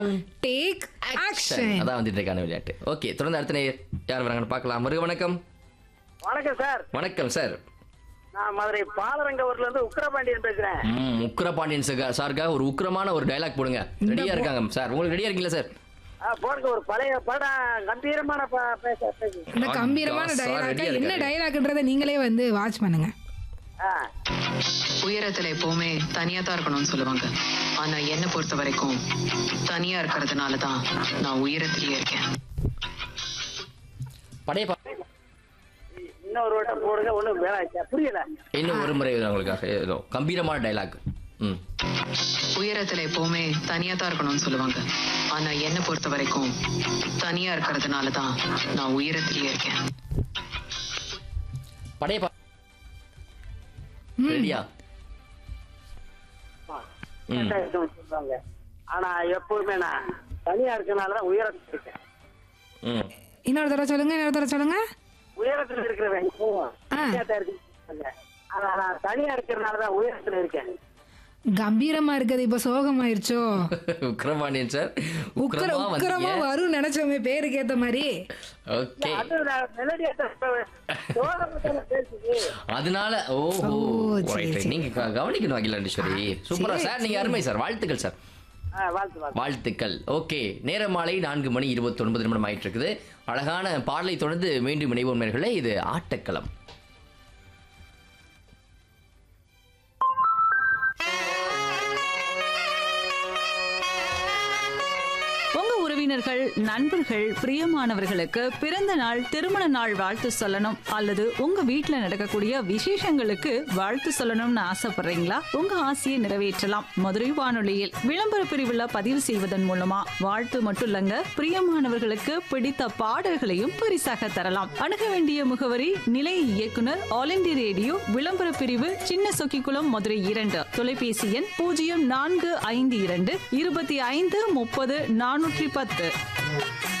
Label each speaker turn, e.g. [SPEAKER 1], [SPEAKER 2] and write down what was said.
[SPEAKER 1] Take action
[SPEAKER 2] அதான் வந்துட்டு இருக்கான விளையாட்டு ஓகே தொடர்ந்து அடுத்த நேயர் யார் வராங்கன்னு பார்க்கலாம் முருக வணக்கம்
[SPEAKER 3] வணக்கம் சார்
[SPEAKER 2] வணக்கம் சார்
[SPEAKER 3] நான் மதுரை பாலரங்கவூர்ல இருந்து உக்கரபாண்டியன் பேசுறேன்
[SPEAKER 2] ம் உக்கிரபாண்டியன் சார் சாருக்காக ஒரு உக்கிரமான ஒரு டயலாக் போடுங்க ரெடியா இருக்காங்க சார் உங்களுக்கு ரெடியா இருக்கீங்களா சார்
[SPEAKER 3] ஆ, போடுங்க ஒரு பழைய படம் கம்பீரமான ப- பேச பேசு
[SPEAKER 1] இந்த கம்பீரமான
[SPEAKER 2] ஆ, சார்,
[SPEAKER 1] டயலாக
[SPEAKER 2] ready-ஆ
[SPEAKER 1] என்ன
[SPEAKER 2] இருக்காரு.
[SPEAKER 1] டயலாக்ன்றதை நீங்களே வந்து வாட்ச் பண்ணுங்க
[SPEAKER 3] ஆ,
[SPEAKER 4] உயரத்துல எப்பவுமே தனியா தான் இருக்கணும்னு சொல்லுவாங்க ஆனா என்ன பொறுத்த வரைக்கும் தனியா இருக்கிறதுனால தான் நான் உயரத்திலேயே இருக்கேன்
[SPEAKER 2] படைய பா-
[SPEAKER 3] இன்னொரு வட்டம் போடுங்க ஒண்ணும் வேலை புரியல
[SPEAKER 2] இன்னும் ஒரு முறை உங்களுக்காக ஏதோ கம்பீரமான டயலாக் ம்
[SPEAKER 4] உயரத்துல எப்பவுமே தனியா தான் இருக்கணும்னு சொல்லுவாங்க ஆனா என்ன பொறுத்த வரைக்கும் தனியா இருக்கிறதுனால தான் நான் உயரத்திலேயே இருக்கேன்
[SPEAKER 2] படைய பா- ரெடியா ம்.
[SPEAKER 3] கரெக்டா இருக்குன்னு சொல்றாங்க ஆனா எப்பவுமே நான் தனியா இருக்கனாலதான் உயரத்துல இருக்கேன்
[SPEAKER 2] ம்
[SPEAKER 1] இன்னொரு தடவை சொல்லுங்க இன்னொரு தடவை சொல்லுங்க
[SPEAKER 3] உயரத்துல இருக்கிறவன் எப்பவும்
[SPEAKER 1] ஆ.
[SPEAKER 3] தனியா தான் இருக்குன்னு ஆனா நான் தனியா இருக்கிறனாலதான் உயரத்துல இருக்கேன்
[SPEAKER 1] கம்பீரமா இருக்குது இப்ப சோகமாயிருச்சோ
[SPEAKER 2] உக்கிரபாண்டியன் சார்
[SPEAKER 1] உக்கர
[SPEAKER 2] உக்கிரமா
[SPEAKER 1] உக்கரமா
[SPEAKER 2] வந்தீங்க
[SPEAKER 1] வரும் நினைச்சோமே பேருக்கு ஏத்த மாதிரி
[SPEAKER 2] ஓகே
[SPEAKER 3] அது நான் மெலடியா சோகப்பட்டால பேசுது
[SPEAKER 2] அதனால ஓஹோ
[SPEAKER 1] ஓ, சரி,
[SPEAKER 2] ரைட் ரைட்
[SPEAKER 1] சரி.
[SPEAKER 2] நீங்க க- கவனிக்கணும் அகிலாண்டேஸ்வரி சூப்பரா
[SPEAKER 1] சரி,
[SPEAKER 2] சார் நீங்க அருமை சார் வாழ்த்துக்கள் சார்
[SPEAKER 3] ஆ, வாழ்த்து வாழ்த்து
[SPEAKER 2] வாழ்த்துக்கள் ஓகே நேர மாலை நான்கு மணி இருபத்தி ஒன்பது நிமிடம் ஆயிட்டு இருக்குது அழகான பாடலை தொடர்ந்து மீண்டும் இணைவோம் நேர்களே இது ஆட்டக்களம்
[SPEAKER 5] உங்க உறவினர்கள் நண்பர்கள் பிரியமானவர்களுக்கு பிறந்த நாள் திருமண நாள் வாழ்த்து சொல்லணும் அல்லது உங்க வீட்ல நடக்கக்கூடிய விசேஷங்களுக்கு வாழ்த்து சொல்லணும்னு ஆசைப்படுறீங்களா உங்க ஆசையை நிறைவேற்றலாம் மதுரை வானொலியில் விளம்பர பிரிவுல பதிவு செய்வதன் மூலமா வாழ்த்து மட்டும் இல்லங்க பிரியமானவர்களுக்கு பிடித்த பாடல்களையும் பரிசாக தரலாம் அணுக வேண்டிய முகவரி நிலைய இயக்குனர் ஆல் இந்திய ரேடியோ விளம்பர பிரிவு சின்ன சொக்கிக்குளம் மதுரை இரண்டு தொலைபேசி எண் பூஜ்ஜியம் நான்கு ஐந்து இரண்டு இருபத்தி ஐந்து முப்பது நானூற்றி பத்து